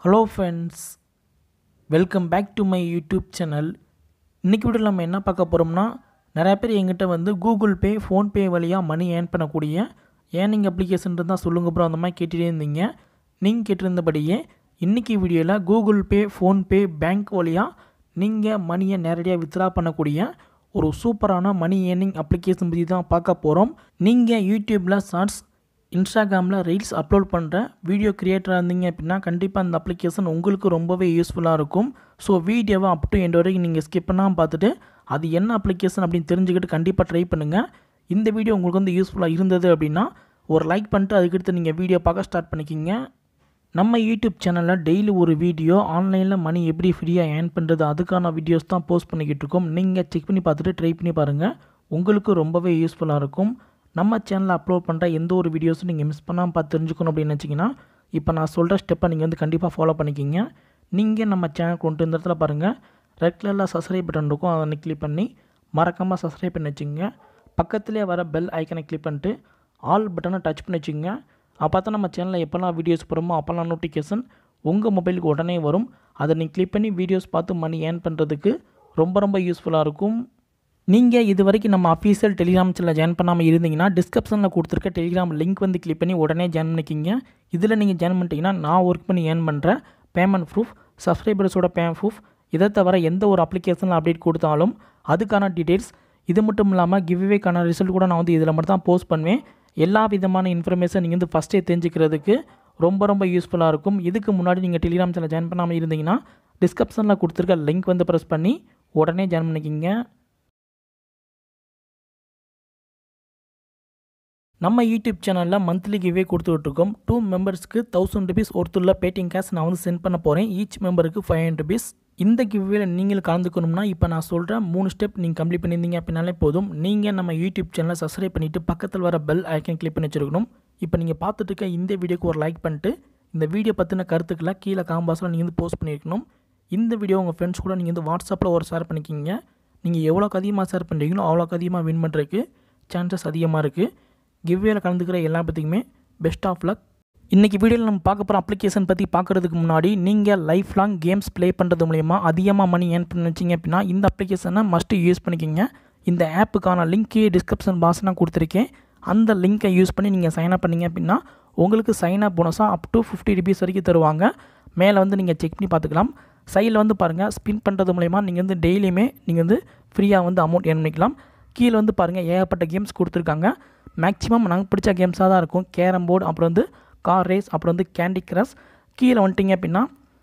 hello friends welcome back to my YouTube channel இன்றைக்கி வீடியோவில் நம்ம என்ன பார்க்க போகிறோம்னா நிறையா பேர் எங்கிட்ட வந்து கூகுள் பே ஃபோன்பே வழியாக மணி ஏர்ன் பண்ணக்கூடிய ஏர்னிங் அப்ளிகேஷன் தான் சொல்லுங்க ப்ரோ அந்த மாதிரி கேட்டுகிட்டே இருந்தீங்க நீங்கள் கேட்டிருந்தபடியே இன்றைக்கி வீடியோவில் கூகுள் பே ஃபோன்பே பேங்க் வழியாக நீங்கள் மணியை நேரடியாக வித்ரா பண்ணக்கூடிய ஒரு சூப்பரான மணி ஏர்னிங் அப்ளிகேஷன் பற்றி தான் பார்க்க போகிறோம் நீங்கள் யூடியூப்பில் ஷார்ட்ஸ் இன்ஸ்டாகிராமில் ரீல்ஸ் அப்லோட் பண்ணுற வீடியோ கிரியேட்டராக இருந்தீங்க அப்படின்னா கண்டிப்பாக அந்த அப்ளிகேஷன் உங்களுக்கு ரொம்பவே யூஸ்ஃபுல்லாக இருக்கும் ஸோ வீடியோவை அப் டு எண்ட் வரைக்கும் நீங்கள் ஸ்கிப் பண்ணாமல் பார்த்துட்டு அது என்ன அப்ளிகேஷன் அப்படின்னு தெரிஞ்சுக்கிட்டு கண்டிப்பாக ட்ரை பண்ணுங்கள் இந்த வீடியோ உங்களுக்கு வந்து யூஸ்ஃபுல்லாக இருந்தது அப்படின்னா ஒரு லைக் பண்ணிட்டு அதுக்கடுத்து நீங்கள் வீடியோ பார்க்க ஸ்டார்ட் பண்ணிக்கிங்க நம்ம யூடியூப் சேனலில் டெய்லி ஒரு வீடியோ ஆன்லைனில் மணி எப்படி ஃப்ரீயாக ஏர்ன் பண்ணுறது அதுக்கான வீடியோஸ் தான் போஸ்ட் பண்ணிக்கிட்டு இருக்கோம் நீங்கள் செக் பண்ணி பார்த்துட்டு ட்ரை பண்ணி பாருங்கள் உங்களுக்கு ரொம்பவே யூஸ்ஃபுல்லாக இருக்கும் நம்ம சேனலில் அப்லோட் பண்ணுற எந்த ஒரு வீடியோஸும் நீங்கள் மிஸ் பண்ணாமல் பார்த்து தெரிஞ்சுக்கணும் அப்படின்னு நினச்சிங்கன்னா இப்போ நான் சொல்கிற ஸ்டெப்பை நீங்கள் வந்து கண்டிப்பாக ஃபாலோ பண்ணிக்கிங்க நீங்கள் நம்ம சேனல் கொண்டு இந்த இடத்துல பாருங்கள் ரெட் கலரில் சப்ஸ்கிரைப் பட்டன் இருக்கும் அதை கிளிக் பண்ணி மறக்காமல் சப்ஸ்கிரைப் பண்ணி வச்சுங்க பக்கத்துலேயே வர பெல் ஐக்கனை கிளிக் பண்ணிட்டு ஆல் பட்டனை டச் பண்ணி வச்சுங்க அப்போ தான் நம்ம சேனலில் எப்போல்லாம் வீடியோஸ் போகிறோமோ அப்போல்லாம் நோட்டிஃபிகேஷன் உங்கள் மொபைலுக்கு உடனே வரும் அதை நீங்கள் கிளிக் பண்ணி வீடியோஸ் பார்த்து மணி ஏர்ன் பண்ணுறதுக்கு ரொம்ப ரொம்ப யூஸ்ஃபுல்லாக இருக்கும் நீங்கள் இது வரைக்கும் நம்ம அஃபீஷியல் டெலிகிராம் சேனலில் ஜாயின் பண்ணாமல் இருந்தீங்கன்னா டிஸ்கிரிப்ஷனில் கொடுத்துருக்க டெலிகிராம் லிங்க் வந்து கிளிக் பண்ணி உடனே ஜாயின் பண்ணிக்கிங்க இதில் நீங்கள் ஜாயின் பண்ணிட்டீங்கன்னா நான் ஒர்க் பண்ணி ஏர்ன் பண்ணுறேன் பேமெண்ட் ப்ரூஃப் சப்ஸ்கிரைபர்ஸோட பேமெண்ட் ப்ரூஃப் இதை தவிர எந்த ஒரு அப்ளிகேஷனில் அப்டேட் கொடுத்தாலும் அதுக்கான டீட்டெயில்ஸ் இது மட்டும் இல்லாமல் கிவ்வேக்கான ரிசல்ட் கூட நான் வந்து இதில் மட்டும் தான் போஸ்ட் பண்ணுவேன் எல்லா விதமான இன்ஃபர்மேஷன் நீங்கள் வந்து ஃபஸ்ட்டே தெரிஞ்சுக்கிறதுக்கு ரொம்ப ரொம்ப யூஸ்ஃபுல்லாக இருக்கும் இதுக்கு முன்னாடி நீங்கள் டெலிகிராம் சேனல் ஜாயின் பண்ணாமல் இருந்தீங்கன்னா டிஸ்கிரிப்ஷனில் கொடுத்துருக்க லிங்க் வந்து ப்ரெஸ் பண்ணி உடனே ஜாயின் பண்ணிக்கிங்க நம்ம யூடியூப் சேனலில் மந்த்லி கிவே கொடுத்துட்ருக்கோம் டூ மெம்பர்ஸ்க்கு தௌசண்ட் ருபீஸ் ஒருத்துள்ள பேட்டிங் கேஷ் நான் வந்து சென்ட் பண்ண போகிறேன் ஈச் மெம்பருக்கு ஃபைவ் ஹண்ட்ரட் ருபீஸ் இந்த கிவ்வேல நீங்கள் கலந்துக்கணும்னா இப்போ நான் சொல்கிற மூணு ஸ்டெப் நீங்கள் கம்ப்ளீட் பண்ணியிருந்தீங்க அப்படின்னாலே போதும் நீங்கள் நம்ம யூடியூப் சேனலை சப்ஸ்கிரைப் பண்ணிவிட்டு பக்கத்தில் வர பெல் ஐக்கன் கிளிக் பண்ணி வச்சுருக்கணும் இப்போ நீங்கள் பார்த்துட்டு இருக்க இந்த வீடியோக்கு ஒரு லைக் பண்ணிட்டு இந்த வீடியோ பற்றின கருத்துக்களை கீழே காம்பாஸில் நீங்கள் வந்து போஸ்ட் பண்ணியிருக்கணும் இந்த வீடியோ உங்கள் ஃப்ரெண்ட்ஸ் கூட நீங்கள் வந்து வாட்ஸ்அப்பில் ஒரு ஷேர் பண்ணிக்கிங்க நீங்கள் எவ்வளோக்கு அதிகமாக ஷேர் பண்ணுறீங்களோ அவ்வளோக்கு அதிகமாக வின் பண்ணுறதுக்கு சான்சஸ் அதிகமாக இருக்குது கிவ்வேல கலந்துக்கிற எல்லா பற்றிக்குமே பெஸ்ட் ஆஃப் லக் இன்றைக்கி வீடியோவில் நம்ம பார்க்க போகிற அப்ளிகேஷன் பற்றி பார்க்குறதுக்கு முன்னாடி நீங்கள் லைஃப் லாங் கேம்ஸ் ப்ளே பண்ணுறது மூலயமா அதிகமாக மணி ஏர்ன் பண்ண வச்சிங்க அப்படின்னா இந்த அப்ளிகேஷனை மஸ்ட்டு யூஸ் பண்ணிக்கிங்க இந்த ஆப்புக்கான லிங்க்கு டிஸ்கிரிப்ஷன் பாக்ஸ் நான் கொடுத்துருக்கேன் அந்த லிங்க்கை யூஸ் பண்ணி நீங்கள் சைன் அப் பண்ணிங்க அப்படின்னா உங்களுக்கு சைன் அப் போனஸாக அப் டு ஃபிஃப்டி ருபீஸ் வரைக்கும் தருவாங்க மேலே வந்து நீங்கள் செக் பண்ணி பார்த்துக்கலாம் சைடில் வந்து பாருங்கள் ஸ்பின் பண்ணுறது மூலயமா நீங்கள் வந்து டெய்லியுமே நீங்கள் வந்து ஃப்ரீயாக வந்து அமௌண்ட் ஏர்ன் பண்ணிக்கலாம் கீழே வந்து பாருங்கள் ஏகப்பட்ட கேம்ஸ் கொடுத்துருக்காங்க மேக்ஸிமம் நாங்கள் பிடிச்ச கேம்ஸாக தான் இருக்கும் கேரம் போர்டு அப்புறம் வந்து கார் ரேஸ் அப்புறம் வந்து கேண்டி கிரஷ் கீழே வந்துட்டிங்க அப்படின்னா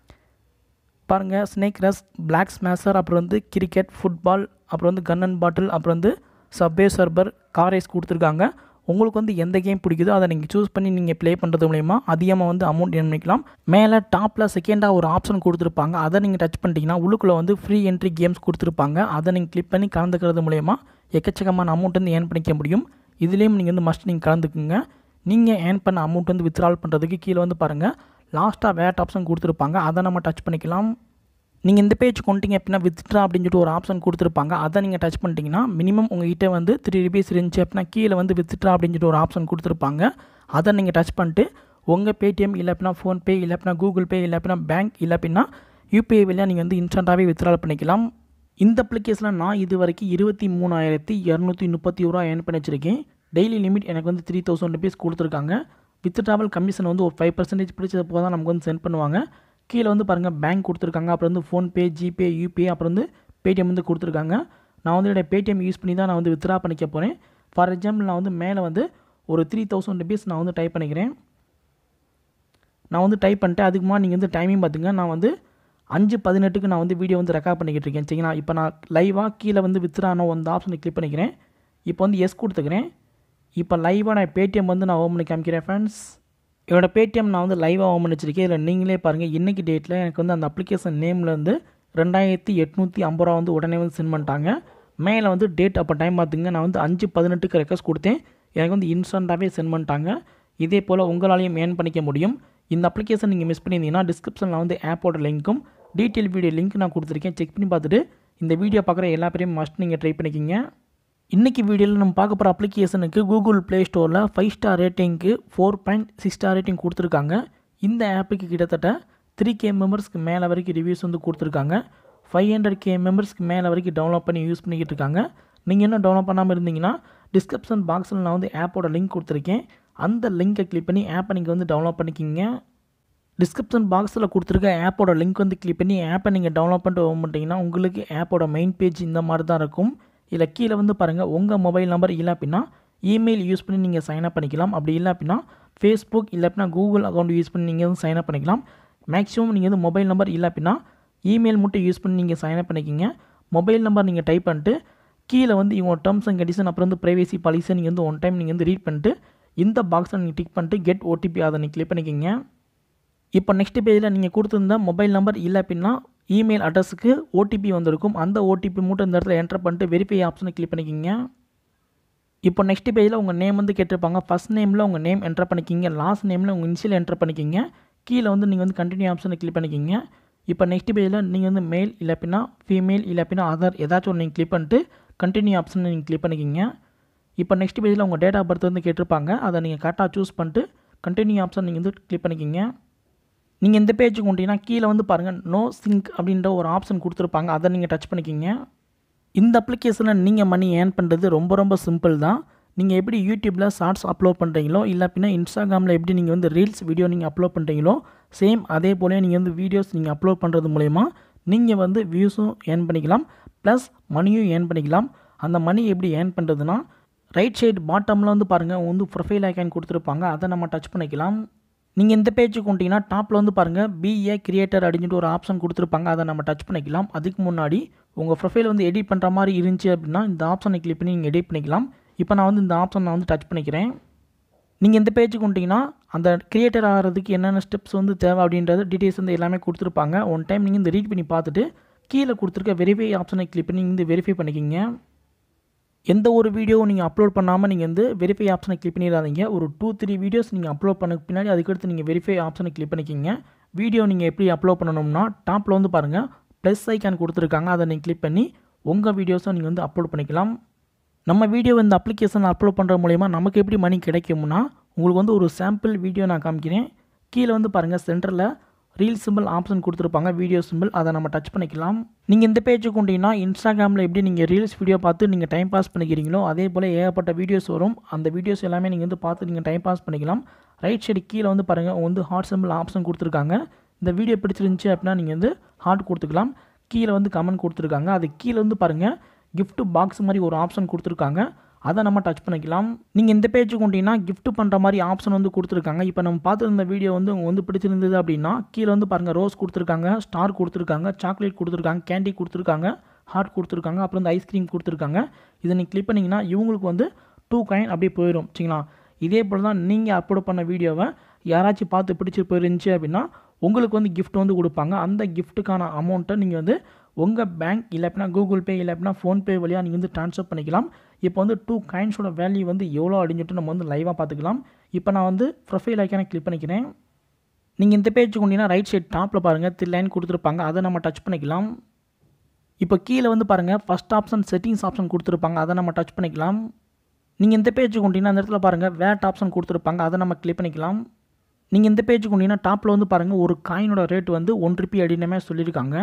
பாருங்கள் ஸ்னேக் ரஸ் பிளாக் ஸ்மேஷர் அப்புறம் வந்து கிரிக்கெட் ஃபுட்பால் அப்புறம் வந்து கன் அண்ட் பாட்டில் அப்புறம் வந்து சப்வே சர்பர் கார் ரேஸ் கொடுத்துருக்காங்க உங்களுக்கு வந்து எந்த கேம் பிடிக்குதோ அதை நீங்கள் சூஸ் பண்ணி நீங்கள் ப்ளே பண்ணுறது மூலயமா அதிகமாக வந்து அமௌண்ட் ஏர்ன் பண்ணிக்கலாம் மேலே டாப்பில் செகண்டாக ஒரு ஆப்ஷன் கொடுத்துருப்பாங்க அதை நீங்கள் டச் பண்ணிட்டீங்கன்னா உள்ளுக்குள்ளே வந்து ஃப்ரீ என்ட்ரி கேம்ஸ் கொடுத்துருப்பாங்க அதை நீங்கள் கிளிக் பண்ணி கலந்துக்கிறது மூலயமா எக்கச்சக்கமான அமௌண்ட் வந்து ஏர்ன் பண்ணிக்க முடியும் இதுலேயும் நீங்கள் வந்து மஸ்ட் நீங்கள் கலந்துக்குங்க நீங்கள் ஏர்ன் பண்ண அமௌண்ட் வந்து வித்ட்ரால் பண்ணுறதுக்கு கீழே வந்து பாருங்கள் லாஸ்ட்டாக வேட் ஆப்ஷன் கொடுத்துருப்பாங்க அதை நம்ம டச் பண்ணிக்கலாம் நீங்கள் இந்த பேஜ் கொண்டீங்க அப்படின்னா வித்ட்ரா அப்படின்னு சொல்லிட்டு ஒரு ஆப்ஷன் கொடுத்துருப்பாங்க அதை நீங்கள் டச் பண்ணிட்டீங்கன்னா மினிமம் உங்கள்கிட்ட வந்து த்ரீ ருபீஸ் இருந்துச்சு அப்படின்னா கீழே வந்து வித்ட்ரா அப்படின்னு சொல்லிட்டு ஒரு ஆப்ஷன் கொடுத்துருப்பாங்க அதை நீங்கள் டச் பண்ணிட்டு உங்கள் பேடிஎம் இல்லை அப்படின்னா ஃபோன்பே இல்லை அப்படின்னா கூகுள் பே இல்லை அப்படின்னா பேங்க் இல்லை அப்படின்னா யூபிஐ வழியாக நீங்கள் வந்து இன்ஸ்டண்ட்டாகவே வித்ட்ரால் பண்ணிக்கலாம் இந்த அப்ளிகேஷனில் நான் இது வரைக்கும் இருபத்தி மூணாயிரத்தி இரநூத்தி முப்பத்தி ரூபா ஏர்ன் பண்ணி வச்சுருக்கேன் டெய்லி லிமிட் எனக்கு வந்து த்ரீ தௌசண்ட் ருபீஸ் கொடுத்துருக்காங்க வித் ட்ராவல் கமிஷன் வந்து ஒரு ஃபைவ் பர்சன்டேஜ் பிடிச்சது போக தான் நமக்கு வந்து சென்ட் பண்ணுவாங்க கீழே வந்து பாருங்கள் பேங்க் கொடுத்துருக்காங்க அப்புறம் வந்து ஃபோன்பே ஜிபே யூபிஐ அப்புறம் வந்து பேடிஎம் வந்து கொடுத்துருக்காங்க நான் வந்து என்னோடய பேடிஎம் யூஸ் பண்ணி தான் நான் வந்து வித்ரா பண்ணிக்க போகிறேன் ஃபார் எக்ஸாம்பிள் நான் வந்து மேலே வந்து ஒரு த்ரீ தௌசண்ட் ருபீஸ் நான் வந்து டைப் பண்ணிக்கிறேன் நான் வந்து டைப் பண்ணிட்டேன் அதுக்கு முன்னாடி நீங்கள் வந்து டைமிங் பார்த்துங்க நான் வந்து அஞ்சு பதினெட்டுக்கு நான் வந்து வீடியோ வந்து ரெக்கார்ட் பண்ணிக்கிட்டு இருக்கேன் சரிங்களா இப்போ நான் லைவாக கீழே வந்து வித்ரானோ அந்த ஆப்ஷனை கிளிக் பண்ணிக்கிறேன் இப்போ வந்து எஸ் கொடுத்துக்கிறேன் இப்போ லைவாக நான் பேடிஎம் வந்து நான் ஓம் பண்ணி காமிக்கிறேன் ஃப்ரெண்ட்ஸ் என்னோட பேடிஎம் நான் வந்து லைவாக ஓம் பண்ணி வச்சிருக்கேன் இதில் நீங்களே பாருங்கள் இன்றைக்கி டேட்டில் எனக்கு வந்து அந்த அப்ளிகேஷன் நேம்லேருந்து ரெண்டாயிரத்தி எட்நூற்றி ஐம்பது ரூபா வந்து உடனே வந்து சென்ட் பண்ணிட்டாங்க மேலே வந்து டேட் அப்போ டைம் பார்த்துங்க நான் வந்து அஞ்சு பதினெட்டுக்கு ரெக்வஸ்ட் கொடுத்தேன் எனக்கு வந்து இன்ஸ்டண்ட்டாகவே சென்ட் பண்ணிட்டாங்க இதே போல் உங்களாலையும் ஏர்ன் பண்ணிக்க முடியும் இந்த அப்ளிகேஷன் நீங்கள் மிஸ் பண்ணியிருந்தீங்கன்னா டிஸ்கிரிப்ஷனில் வந்து ஆப்போட லிங்க்கும் டீட்டெயில் வீடியோ லிங்க் நான் கொடுத்துருக்கேன் செக் பண்ணி பார்த்துட்டு இந்த வீடியோ பார்க்குற எல்லா பேரையும் மஸ்ட் நீங்கள் ட்ரை பண்ணிக்கிங்க இன்றைக்கி வீடியோவில் நம்ம பார்க்க போகிற அப்ளிகேஷனுக்கு கூகுள் ப்ளே ஸ்டோரில் ஃபைவ் ஸ்டார் ரேட்டிங்க்கு four point six star rating கொடுத்துருக்காங்க இந்த ஆப்புக்கு கிட்டத்தட்ட த்ரீ கே மெம்பர்ஸ்க்கு மேலே வரைக்கும் ரிவ்யூஸ் வந்து கொடுத்துருக்காங்க ஃபைவ் ஹண்ட்ரட் கே மெம்பர்ஸ்க்கு மேலே வரைக்கும் டவுன்லோட் பண்ணி யூஸ் பண்ணிக்கிட்டு இருக்காங்க நீங்கள் இன்னும் டவுன்லோட் பண்ணாமல் இருந்தீங்கன்னா டிஸ்கிரிப்ஷன் பாக்ஸில் நான் வந்து ஆப்போட லிங்க் கொடுத்துருக்கேன் அந்த லிங்கை கிளிக் பண்ணி ஆப்பை நீங்கள் வந்து டவுன்லோட் பண்ணிக்கிங்க டிஸ்கிரிப்ஷன் பாக்ஸில் கொடுத்துருக்க ஆப்போட லிங்க் வந்து கிளிக் பண்ணி ஆப்பை நீங்கள் டவுன்லோட் பண்ணிட்டு ஓப்பன் பண்ணிட்டீங்கன்னா உங்களுக்கு ஆப்போட மெயின் பேஜ் இந்த மாதிரி தான் இருக்கும் இல்லை கீழே வந்து பாருங்கள் உங்கள் மொபைல் நம்பர் இல்லை அப்படின்னா இமெயில் யூஸ் பண்ணி நீங்கள் சைன் அப் பண்ணிக்கலாம் அப்படி இல்லை அப்படின்னா ஃபேஸ்புக் இல்லை அப்படின்னா கூகுள் அக்கௌண்ட் யூஸ் பண்ணி நீங்கள் வந்து சைன் அப் பண்ணிக்கலாம் மேக்ஸிமம் நீங்கள் வந்து மொபைல் நம்பர் இல்லை அப்படின்னா இமெயில் மட்டும் யூஸ் பண்ணி நீங்கள் சைன் அப் பண்ணிக்கிங்க மொபைல் நம்பர் நீங்கள் டைப் பண்ணிட்டு கீழே வந்து இவங்க டேர்ம்ஸ் அண்ட் கண்டிஷன் அப்புறம் வந்து ப்ரைவேசி பாலிசி நீங்கள் வந்து ஒன் டைம் நீங்கள் வந்து ரீட் பண்ணிட்டு இந்த பாக்ஸை நீங்கள் டிக் பண்ணிட்டு கெட் ஓடிபி அதை நீங்கள் கிளிக் பண்ணிக்கிங்க இப்போ நெக்ஸ்ட் பேஜில் நீங்கள் கொடுத்துருந்த மொபைல் நம்பர் இல்லை அப்படின்னா இமெயில் அட்ரஸுக்கு ஓடிபி வந்திருக்கும் அந்த ஓடிபி மட்டும் இந்த இடத்துல என்டர் பண்ணிட்டு வெரிஃபை ஆப்ஷனை கிளிக் பண்ணிக்கிங்க இப்போ நெக்ஸ்ட் பேஜில் உங்கள் நேம் வந்து கேட்டிருப்பாங்க ஃபஸ்ட் நேமில் உங்கள் நேம் என்டர் பண்ணிக்கிங்க லாஸ்ட் நேமில் உங்கள் இனிஷியல் என்டர் பண்ணிக்கிங்க கீழே வந்து நீங்கள் வந்து கண்டினியூ ஆப்ஷனை கிளிக் பண்ணிக்கிங்க இப்போ நெக்ஸ்ட் பேஜில் நீங்கள் வந்து மேல் இல்லை அப்படின்னா ஃபீமேல் இல்லை அப்படின்னா ஆதார் ஏதாச்சும் ஒன்று நீங்கள் கிளிக் பண்ணிட்டு கண்டினியூ ஆப்ஷனை நீங்கள் கிளிக் பண்ணிக்கிங்க இப்போ நெக்ஸ்ட் பேஜில் உங்கள் டேட் ஆஃப் பர்த் வந்து கேட்டிருப்பாங்க அதை நீங்கள் கரெக்டாக சூஸ் பண்ணிட்டு கண்டினியூ ஆப்ஷன் நீங்கள் வந்து கிளிக் பண்ணிக்கிங்க நீங்கள் இந்த பேஜுக்கு கொண்டீங்கன்னா கீழே வந்து பாருங்கள் நோ சிங்க் அப்படின்ற ஒரு ஆப்ஷன் கொடுத்துருப்பாங்க அதை நீங்கள் டச் பண்ணிக்கிங்க இந்த அப்ளிகேஷனில் நீங்கள் மணி ஏர்ன் பண்ணுறது ரொம்ப ரொம்ப சிம்பிள் தான் நீங்கள் எப்படி யூடியூப்பில் ஷார்ட்ஸ் அப்லோட் பண்ணுறீங்களோ இல்லை அப்படின்னா இன்ஸ்டாகிராமில் எப்படி நீங்கள் வந்து ரீல்ஸ் வீடியோ நீங்கள் அப்லோட் பண்ணுறீங்களோ சேம் அதே போல நீங்கள் வந்து வீடியோஸ் நீங்கள் அப்லோட் பண்ணுறது மூலயமா நீங்கள் வந்து வியூஸும் ஏர்ன் பண்ணிக்கலாம் ப்ளஸ் மணியும் ஏர்ன் பண்ணிக்கலாம் அந்த மணி எப்படி ஏர்ன் பண்ணுறதுனா ரைட் சைடு பாட்டமில் வந்து பாருங்கள் வந்து ப்ரொஃபைல் ஐக்கான் கொடுத்துருப்பாங்க அதை நம்ம டச் பண்ணிக்கலாம் நீங்கள் இந்த பேஜுக்கு கொண்டீங்கன்னா டாப்பில் வந்து பாருங்கள் பிஏ கிரியேட்டர் அப்படின்ட்டு ஒரு ஆப்ஷன் கொடுத்துருப்பாங்க அதை நம்ம டச் பண்ணிக்கலாம் அதுக்கு முன்னாடி உங்கள் ப்ரொஃபைல் வந்து எடிட் பண்ணுற மாதிரி இருந்துச்சு அப்படின்னா இந்த ஆப்ஷனை கிளிக் பண்ணி நீங்கள் எடிட் பண்ணிக்கலாம் இப்போ நான் வந்து இந்த ஆப்ஷன் நான் வந்து டச் பண்ணிக்கிறேன் நீங்கள் இந்த பேஜுக்கு கொண்டீங்கன்னா அந்த கிரியேட்டர் ஆகிறதுக்கு என்னென்ன ஸ்டெப்ஸ் வந்து தேவை அப்படின்றது டீட்டெயில்ஸ் வந்து எல்லாமே கொடுத்துருப்பாங்க ஒன் டைம் நீங்கள் இந்த ரீட் பண்ணி பார்த்துட்டு கீழே கொடுத்துருக்க வெரிஃபை ஆப்ஷனை கிளிக் பண்ணி நீங்கள் வெரிஃபை பண்ணிக்கிங்க எந்த ஒரு வீடியோவும் நீங்கள் அப்லோட் பண்ணாமல் நீங்கள் வந்து வெரிஃபை ஆப்ஷனை கிளிக் பண்ணிடாதீங்க ஒரு டூ த்ரீ வீடியோஸ் நீங்கள் அப்லோட் பண்ண பின்னாடி அதுக்கடுத்து நீங்கள் வெரிஃபை ஆப்ஷனை கிளிக் பண்ணிக்கிங்க வீடியோ நீங்கள் எப்படி அப்லோட் பண்ணணும்னா டாப்பில் வந்து பாருங்கள் ப்ளஸ் ஐக்கான் கொடுத்துருக்காங்க அதை நீங்கள் கிளிக் பண்ணி உங்கள் வீடியோஸை நீங்கள் வந்து அப்லோட் பண்ணிக்கலாம் நம்ம வீடியோ இந்த அப்ளிகேஷன் அப்லோட் பண்ணுற மூலயமா நமக்கு எப்படி மணி கிடைக்கும்னா உங்களுக்கு வந்து ஒரு சாம்பிள் வீடியோ நான் காமிக்கிறேன் கீழே வந்து பாருங்கள் சென்டரில் ரீல் சிம்பிள் ஆப்ஷன் கொடுத்துருப்பாங்க வீடியோ சிம்பிள் அதை நம்ம டச் பண்ணிக்கலாம் நீங்கள் இந்த பேஜுக்கு கொண்டீங்கன்னா இன்ஸ்டாகிராமில் எப்படி நீங்கள் ரீல்ஸ் வீடியோ பார்த்து நீங்கள் டைம் பாஸ் பண்ணிக்கிறீங்களோ அதே போல் ஏகப்பட்ட வீடியோஸ் வரும் அந்த வீடியோஸ் எல்லாமே நீங்கள் வந்து பார்த்து நீங்கள் டைம் பாஸ் பண்ணிக்கலாம் ரைட் சைடு கீழே வந்து பாருங்கள் வந்து ஹார்ட் சிம்பிள் ஆப்ஷன் கொடுத்துருக்காங்க இந்த வீடியோ பிடிச்சிருந்துச்சி அப்படின்னா நீங்கள் வந்து ஹார்ட் கொடுத்துக்கலாம் கீழே வந்து கமெண்ட் கொடுத்துருக்காங்க அது கீழே வந்து பாருங்கள் gift பாக்ஸ் மாதிரி ஒரு ஆப்ஷன் கொடுத்துருக்காங்க அதை நம்ம டச் பண்ணிக்கலாம் நீங்கள் இந்த பேஜுக்கு கொண்டீங்கன்னா gift பண்ணுற மாதிரி ஆப்ஷன் வந்து கொடுத்துருக்காங்க இப்போ நம்ம பார்த்துருந்த வீடியோ வந்து உங்களுக்கு வந்து பிடிச்சிருந்தது அப்படின்னா கீழே வந்து பாருங்கள் ரோஸ் கொடுத்துருக்காங்க ஸ்டார் கொடுத்துருக்காங்க சாக்லேட் கொடுத்துருக்காங்க கேண்டி கொடுத்துருக்காங்க ஹார்ட் கொடுத்துருக்காங்க அப்புறம் வந்து ஐஸ்கிரீம் கொடுத்துருக்காங்க இதை நீங்கள் கிளிக் பண்ணிங்கன்னா இவங்களுக்கு வந்து டூ காயின் அப்படியே போயிடும் சரிங்களா இதே போல் தான் நீங்கள் அப்லோட் பண்ண வீடியோவை யாராச்சும் பார்த்து பிடிச்சி போயிருந்துச்சு அப்படின்னா உங்களுக்கு வந்து gift வந்து கொடுப்பாங்க அந்த கிஃப்ட்டுக்கான அமௌண்ட்டை நீங்கள் வந்து உங்கள் பேங்க் இல்லை அப்படின்னா கூகுள் பே இல்லை அப்படின்னா ஃபோன்பே வழியாக நீங்கள் வந்து ட்ரான்ஸ்ஃபர் பண்ணிக்கலாம் இப்போ வந்து டூ காயின்ஸோட வேல்யூ வந்து எவ்வளோ அப்படின்னு நம்ம வந்து லைவாக பார்த்துக்கலாம் இப்போ நான் வந்து ப்ரொஃபைல் ஐக்கானை கிளிக் பண்ணிக்கிறேன் நீங்கள் இந்த பேஜ் கொண்டீங்கன்னா ரைட் சைடு டாப்பில் பாருங்கள் த்ரீ லைன் கொடுத்துருப்பாங்க அதை நம்ம டச் பண்ணிக்கலாம் இப்போ கீழே வந்து பாருங்கள் ஃபஸ்ட் ஆப்ஷன் செட்டிங்ஸ் ஆப்ஷன் கொடுத்துருப்பாங்க அதை நம்ம டச் பண்ணிக்கலாம் நீங்கள் இந்த பேஜ் கொண்டீங்கன்னா அந்த இடத்துல பாருங்கள் வேட் ஆப்ஷன் கொடுத்துருப்பாங்க அதை நம்ம கிளிக் பண்ணிக்கலாம் நீங்கள் இந்த பேஜ் கொண்டீங்கன்னா டாப்பில் வந்து பாருங்கள் ஒரு காயினோட ரேட் வந்து ஒன் ருபி அப்படின்னமே சொல்லியிருக்காங்க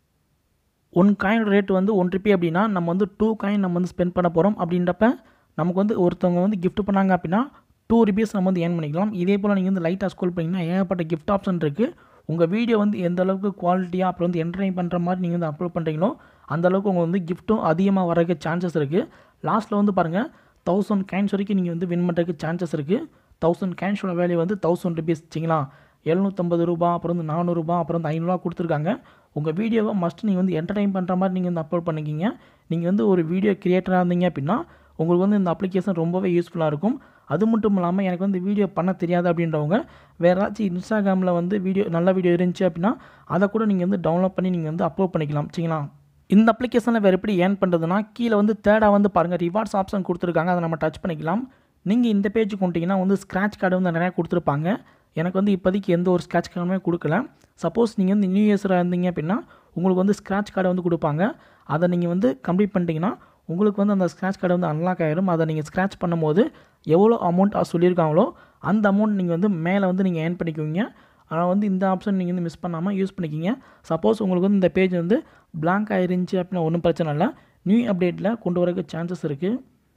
ஒன் காயின் ரேட் வந்து ஒன் ருபி அப்படின்னா நம்ம வந்து டூ காயின் நம்ம வந்து ஸ்பெண்ட் பண்ண போகிறோம் அப்படின்றப்ப நமக்கு வந்து ஒருத்தவங்க வந்து gift பண்ணாங்க அப்படின்னா டூ ருபீஸ் நம்ம வந்து ஏர்ன் பண்ணிக்கலாம் இதே போல் நீங்கள் வந்து லைட்டாக ஸ்கோல் பண்ணிங்கன்னா ஏகப்பட்ட gift ஆப்ஷன் இருக்குது உங்கள் வீடியோ வந்து எந்த அளவுக்கு குவாலிட்டியாக அப்புறம் வந்து என்டர்டைன் பண்ணுற மாதிரி நீங்கள் வந்து அப்லோட் பண்ணுறீங்களோ அந்த அளவுக்கு உங்களுக்கு வந்து கிஃப்ட்டும் அதிகமாக வரக்கு சான்சஸ் இருக்குது லாஸ்ட்டில் வந்து பாருங்கள் தௌசண்ட் கேன்ஸ் வரைக்கும் நீங்கள் வந்து வின் பண்ணுறதுக்கு சான்சஸ் இருக்குது தௌசண்ட் கேன்ஸோட வேல்யூ வந்து தௌசண்ட் ருபீஸ் வச்சிங்களா எழுநூற்றம்பது ரூபா அப்புறம் வந்து நானூறுரூபா அப்புறம் வந்து ஐநூறுரூவா கொடுத்துருக்காங்க உங்கள் வீடியோவை மஸ்ட் நீங்கள் வந்து என்டர்டைன் பண்ணுற மாதிரி நீங்கள் வந்து அப்லோட் பண்ணிக்கிங்க நீங்கள் வந்து ஒரு வீடியோ கிரியேட்டராக இருந்தீங்க அப்படின்னா உங்களுக்கு வந்து இந்த அப்ளிகேஷன் ரொம்பவே யூஸ்ஃபுல்லாக இருக்கும் அது மட்டும் இல்லாமல் எனக்கு வந்து வீடியோ பண்ண தெரியாது அப்படின்றவங்க வேறு ஏதாச்சும் இன்ஸ்டாகிராமில் வந்து வீடியோ நல்ல வீடியோ இருந்துச்சு அப்படின்னா அதை கூட நீங்கள் வந்து டவுன்லோட் பண்ணி நீங்கள் வந்து அப்லோட் பண்ணிக்கலாம் சரிங்களா இந்த அப்ளிகேஷனில் வேறு எப்படி ஏர்ன் பண்ணுறதுனா கீழே வந்து தேர்டாக வந்து பாருங்கள் ரிவார்ட்ஸ் ஆப்ஷன் கொடுத்துருக்காங்க அதை நம்ம டச் பண்ணிக்கலாம் நீங்கள் இந்த பேஜ் கொண்டீங்கன்னா வந்து ஸ்க்ராட்ச் கார்டு வந்து நிறையா கொடுத்துருப்பாங்க எனக்கு வந்து இப்போதைக்கு எந்த ஒரு ஸ்க்ராட்ச் கார்டுமே கொடுக்கல சப்போஸ் நீங்கள் வந்து நியூ இயர்ஸராக இருந்தீங்க அப்படின்னா உங்களுக்கு வந்து ஸ்க்ராட்ச் கார்டை வந்து கொடுப்பாங்க அதை நீங்கள் வந்து கம்ப்ளீட் பண்ணிட்டீங்கன்னா உங்களுக்கு வந்து அந்த ஸ்க்ராட்ச் கார்டு வந்து அன்லாக் ஆகிடும் அதை நீங்கள் ஸ்க்ராட்ச் பண்ணும்போது எவ்வளோ அமௌண்ட் சொல்லியிருக்காங்களோ அந்த அமௌண்ட் நீங்கள் வந்து மேலே வந்து நீங்கள் ஏர்ன் பண்ணிக்குவீங்க ஆனால் வந்து இந்த ஆப்ஷன் நீங்கள் வந்து மிஸ் பண்ணாமல் யூஸ் பண்ணிக்கிங்க சப்போஸ் உங்களுக்கு வந்து இந்த பேஜ் வந்து blank ஆயிருந்துச்சு அப்படின்னா ஒன்றும் பிரச்சனை இல்லை நியூ அப்டேட்டில் கொண்டு வரக்கு சான்சஸ் இருக்குது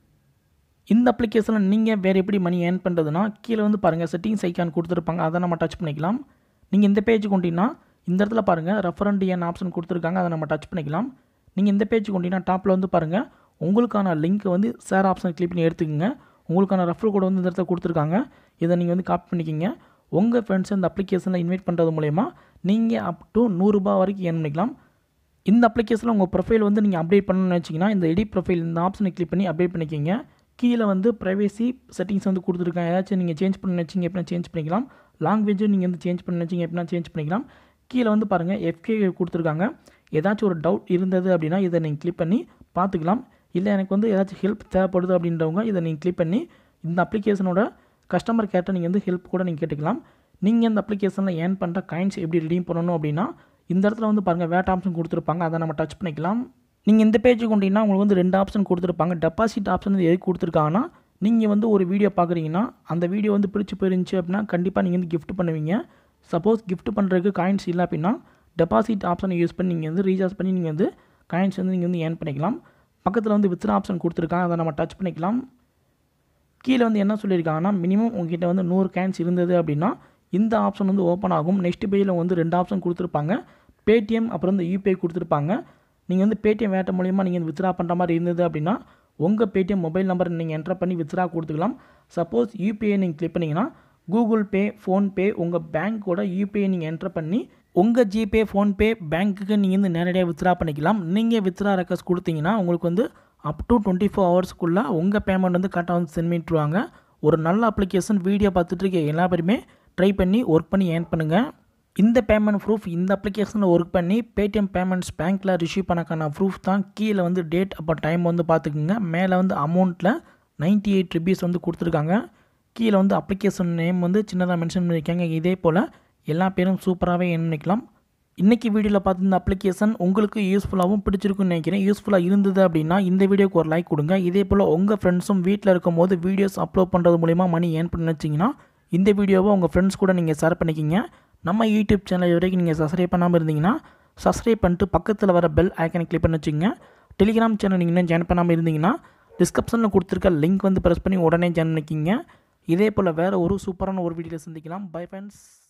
இந்த அப்ளிகேஷனில் நீங்கள் வேறு எப்படி மணி ஏர்ன் பண்ணுறதுனா கீழே வந்து பாருங்கள் செட்டிங்ஸ் ஐக்கான் கொடுத்துருப்பாங்க அதை நம்ம டச் பண்ணிக்கலாம் நீங்கள் இந்த பேஜ் கொண்டீங்கன்னா இந்த இடத்துல பாருங்கள் ரெஃபரண்ட் என் ஆப்ஷன் கொடுத்துருக்காங்க அதை நம்ம டச் பண்ணிக்கலாம் நீங்கள் இந்த பேஜ் கொண்டீங்கன்னா டாப்பில் வந்து பாருங்கள் உங்களுக்கான லிங்க் வந்து ஷேர் ஆப்ஷன் கிளிக் பண்ணி எடுத்துக்கோங்க உங்களுக்கான ரெஃபர் கோட் வந்து இந்த இடத்துல கொடுத்துருக்காங்க இதை நீங்கள் வந்து காப்பி பண்ணிக்கிங்க உங்கள் ஃப்ரெண்ட்ஸ் இந்த அப்ளிகேஷனில் இன்வைட் பண்ணுறது மூலயமா நீங்கள் அப் டு நூறுரூபா வரைக்கும் ஏர்ன் பண்ணிக்கலாம் இந்த அப்ளிகேஷனில் உங்கள் ப்ரொஃபைல் வந்து நீங்கள் அப்டேட் பண்ணணும்னு வச்சிங்கன்னா இந்த எடிட் ப்ரொஃபைல் இந்த ஆப்ஷனை கிளிக் பண்ணி அப்டேட் பண்ணிக்கிங்க கீழே வந்து ப்ரைவேசி செட்டிங்ஸ் வந்து கொடுத்துருக்காங்க ஏதாச்சும் நீங்கள் சேஞ்ச் பண்ண வச்சிங்க எப்படின்னா சேஞ்ச் பண்ணிக்கலாம் லாங்குவேஜும் நீங்கள் வந்து சேஞ்ச் பண்ண வச்சிங்க எப்படின்னா சேஞ்ச் பண்ணிக்கலாம் கீழே வந்து பாருங்கள் எஃப்கே கொடுத்துருக்காங்க ஏதாச்சும் ஒரு டவுட் இருந்தது அப்படின்னா இதை நீங்கள் கிளிக் பண்ணி பார்த்துக்கலாம் இல்லை எனக்கு வந்து ஏதாச்சும் ஹெல்ப் தேவைப்படுது அப்படின்றவங்க இதை நீங்கள் கிளிக் பண்ணி இந்த அப்ளிகேஷனோட கஸ்டமர் கேர்ட்ட நீங்கள் வந்து ஹெல்ப் கூட நீங்கள் கேட்டுக்கலாம் நீங்கள் இந்த அப்ளிகேஷனில் ஏர்ன் பண்ணுற காயின்ஸ் எப்படி redeem பண்ணணும் அப்படின்னா இந்த இடத்துல வந்து பாருங்கள் வேட் ஆப்ஷன் கொடுத்துருப்பாங்க அதை நம்ம டச் பண்ணிக்கலாம் நீங்கள் இந்த பேஜுக்கு கொண்டீங்கன்னா உங்களுக்கு வந்து ரெண்டு ஆப்ஷன் கொடுத்துருப்பாங்க டெபாசிட் ஆப்ஷன் வந்து எதுக்கு கொடுத்துருக்காங்கன்னா நீங்கள் வந்து ஒரு வீடியோ பார்க்குறீங்கன்னா அந்த வீடியோ வந்து பிடிச்சி போயிருந்துச்சு அப்படின்னா கண்டிப்பாக நீங்கள் வந்து gift பண்ணுவீங்க சப்போஸ் gift பண்ணுறதுக்கு காயின்ஸ் இல்லை அப்படின்னா டெபாசிட் ஆப்ஷனை யூஸ் பண்ணி நீங்கள் வந்து ரீசார்ஜ் பண்ணி நீங்கள் வந்து காயின்ஸ் வந்து நீங்கள் வந்து ஏர்ன் பண்ணிக்கலாம் பக்கத்தில் வந்து வித்ரா ஆப்ஷன் கொடுத்துருக்காங்க அதை நம்ம டச் பண்ணிக்கலாம் கீழே வந்து என்ன சொல்லியிருக்காங்கன்னா மினிமம் உங்ககிட்ட வந்து நூறு கேன்ஸ் இருந்தது அப்படின்னா இந்த ஆப்ஷன் வந்து ஓப்பன் ஆகும் நெக்ஸ்ட் பேஜில் வந்து ரெண்டு ஆப்ஷன் கொடுத்துருப்பாங்க பேடிஎம் அப்புறம் வந்து யூபிஐ கொடுத்துருப்பாங்க நீங்கள் வந்து பேடிஎம் வேட்ட மூலியமாக நீங்கள் வித்ரா பண்ணுற மாதிரி இருந்தது அப்படின்னா உங்கள் பேடிஎம் மொபைல் நம்பர் நீங்கள் என்டர் பண்ணி வித்ரா கொடுத்துக்கலாம் சப்போஸ் யூபிஐ நீங்கள் கிளிக் பண்ணிங்கன்னா கூகுள் பே ஃபோன்பே உங்கள் பேங்க்கோட யூபிஐ நீங்கள் என்டர் பண்ணி உங்கள் ஜிபே ஃபோன்பே பேங்க்குக்கு நீங்கள் வந்து நேரடியாக வித்ரா பண்ணிக்கலாம் நீங்கள் வித்ரா ரெக்வஸ்ட் கொடுத்தீங்கன்னா உங்களுக்கு வந்து அப் டு டுவெண்ட்டி ஃபோர் ஹவர்ஸ்க்குள்ளே உங்கள் பேமெண்ட் வந்து கரெக்டாக வந்து சென்ட் பண்ணிட்டுருவாங்க ஒரு நல்ல அப்ளிகேஷன் வீடியோ பார்த்துட்டு இருக்க எல்லா பேருமே ட்ரை பண்ணி ஒர்க் பண்ணி ஏர்ன் பண்ணுங்கள் இந்த பேமெண்ட் ப்ரூஃப் இந்த அப்ளிகேஷனில் ஒர்க் பண்ணி பேடிஎம் பேமெண்ட்ஸ் பேங்க்கில் ரிசீவ் பண்ணக்கான ப்ரூஃப் தான் கீழே வந்து டேட் அப்போ டைம் வந்து பார்த்துக்குங்க மேலே வந்து அமௌண்ட்டில் நைன்ட்டி எயிட் ருபீஸ் வந்து கொடுத்துருக்காங்க கீழே வந்து அப்ளிகேஷன் நேம் வந்து சின்னதாக மென்ஷன் பண்ணியிருக்காங்க இதே போல் எல்லா பேரும் சூப்பராகவே ஏர்ன் பண்ணிக்கலாம் இன்றைக்கி வீடியோவில் பார்த்து இந்த அப்ளிகேஷன் உங்களுக்கு யூஸ்ஃபுல்லாகவும் பிடிச்சிருக்குன்னு நினைக்கிறேன் யூஸ்ஃபுல்லாக இருந்தது அப்படின்னா இந்த வீடியோக்கு ஒரு லைக் கொடுங்க இதே போல் உங்கள் ஃப்ரெண்ட்ஸும் வீட்டில் இருக்கும்போது வீடியோஸ் அப்லோட் பண்ணுறது மூலிமா மணி ஏர்ன் பண்ணி வச்சிங்கன்னா இந்த வீடியோவை உங்கள் ஃப்ரெண்ட்ஸ் கூட நீங்கள் ஷேர் பண்ணிக்கிங்க நம்ம யூடியூப் சேனல் வரைக்கும் நீங்கள் சப்ஸ்கிரைப் பண்ணாமல் இருந்தீங்கன்னா சப்ஸ்கிரைப் பண்ணிட்டு பக்கத்தில் வர பெல் ஐக்கனை கிளிக் பண்ணி வச்சுங்க டெலிகிராம் சேனல் நீங்கள் இன்னும் ஜாயின் பண்ணாமல் இருந்தீங்கன்னா டிஸ்கிரிப்ஷனில் கொடுத்துருக்க லிங்க் வந்து ப்ரெஸ் பண்ணி உடனே ஜாயின் பண்ணிக்கிங்க இதே போல் வேறு ஒரு சூப்பரான ஒரு வீடியோவில் சந்திக்கலாம் பை ஃப்ரெண்ட்ஸ்